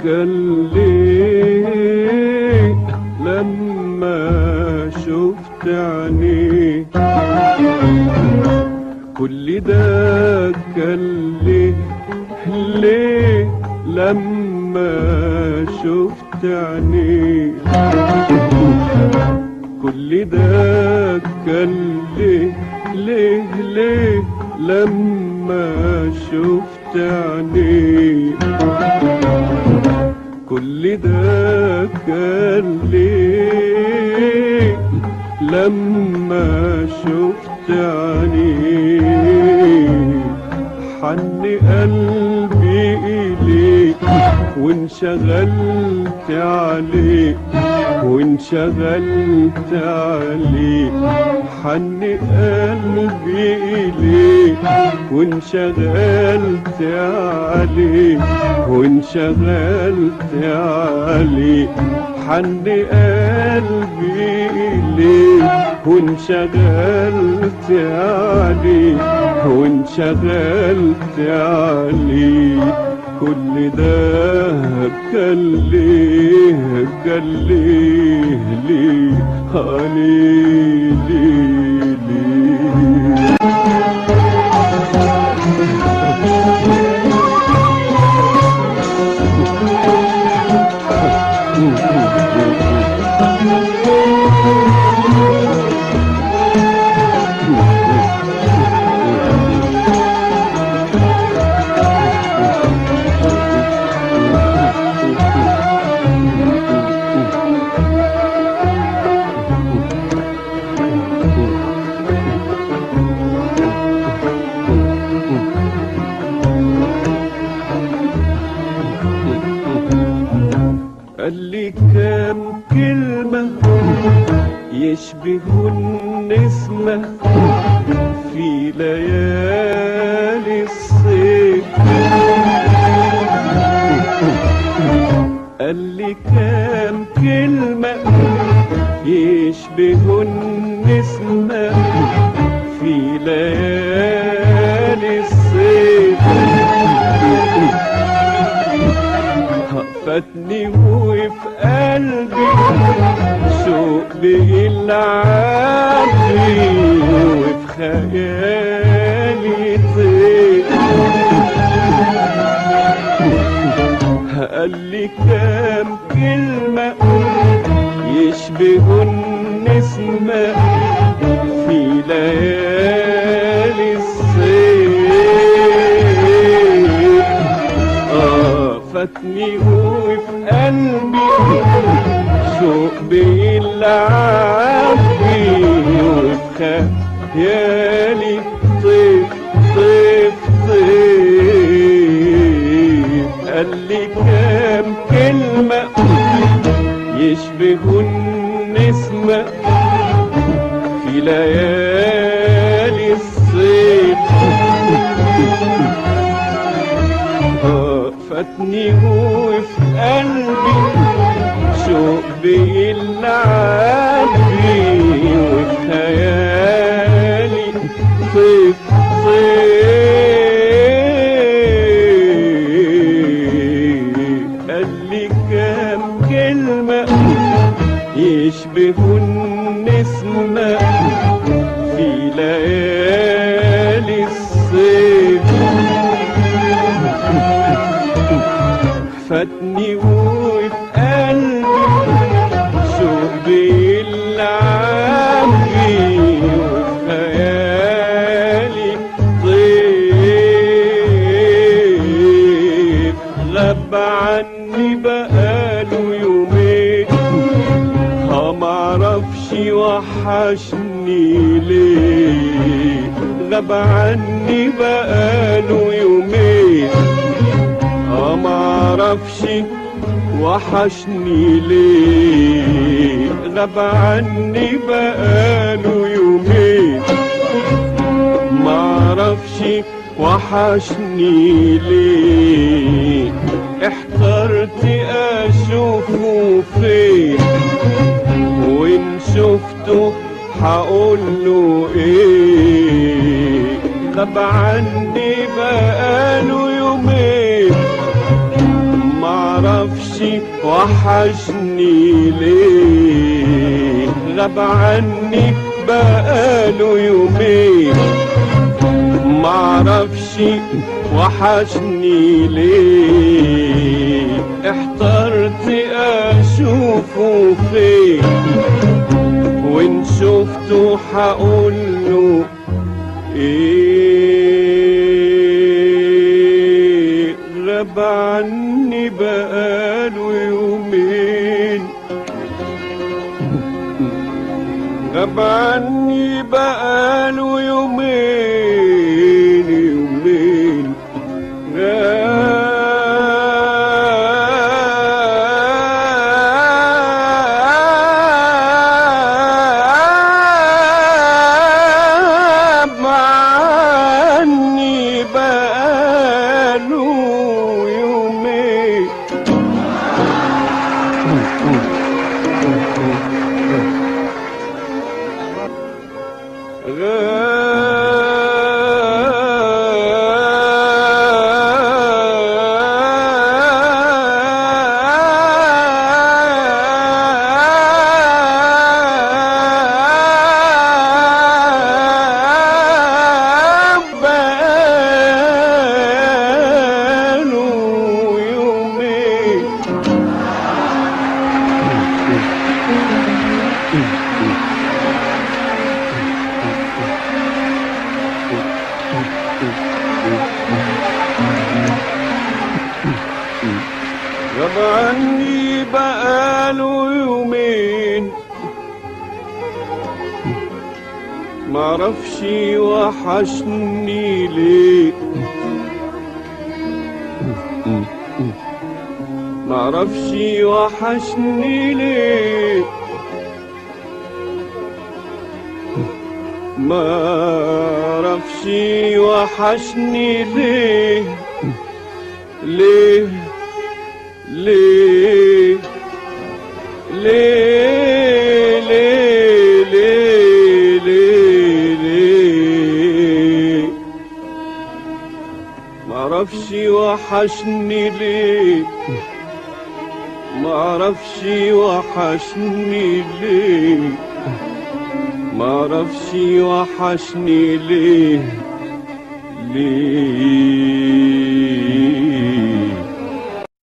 كان ليه لما شفت عينيه كل ده كان ليه ليه لما شفت عينيه كل ده كان ليه ليه ليه لما شفت عينيه كل ده كان ليه لما شفت عينيه حن قلبي إليك وانشغلت عليك وانشغلت عليك حن قلبي إليك وانشغلت عليك وانشغلت عليك حن قلبي إليك وانشغلت عليك وانشغلت عليك كل ده كان ليه كان ليه ليه آه ليه ليه ليه قال لي كام كلمة يشبهوا النسمة في ليالي الصيف قال لي كام كلمة يشبهوا النسمة في ليالي الصيف فاتني وفي قلبي شوق بيلعبني وفي خيالي طير قال لي كام كلمة يشبهوا النسمة في ليالي الصيف آه فاتني وفي قلبي شوق بيلعبني وفي خيالي طيف طيف طيف قال لي كام كلمة يشبهوا النسمة في ليالي الصيف آه، فاتني وفي قلبي شوق بيلعبني وفي خيالي صيف صيف قال لي كام كلمة يشبهوا النسمة في ليالي الصيف فاتني وفي قلبي شوق بيلعبني وفي خيالي طيف غاب عني بقاله يومين ها معرفش وحشني ليه غاب عني بقاله يومين اه معرفش وحشني ليه غاب عني بقاله يومين معرفش وحشني ليه احترت اشوفه فين وان شفته هقوله ايه غاب عني بقاله يومين معرفش وحشني وحشني ليه غاب عني بقاله يومين معرفش وحشني ليه احترت اشوفه فين وان شفته هقوله ايه غاب عني بقاله يومين غاب عني بقاله يومين يومين غاب عني بقاله يومين بقاله يومين غاب عني بقاله يومين معرفش وحشني ليه معرفش وحشني ليه معرفش وحشني ليه ليه ليه ليه ليه ليه ليه ليه معرفش وحشني ليه معرفش وحشني ليه معرفش وحشني ليه ليه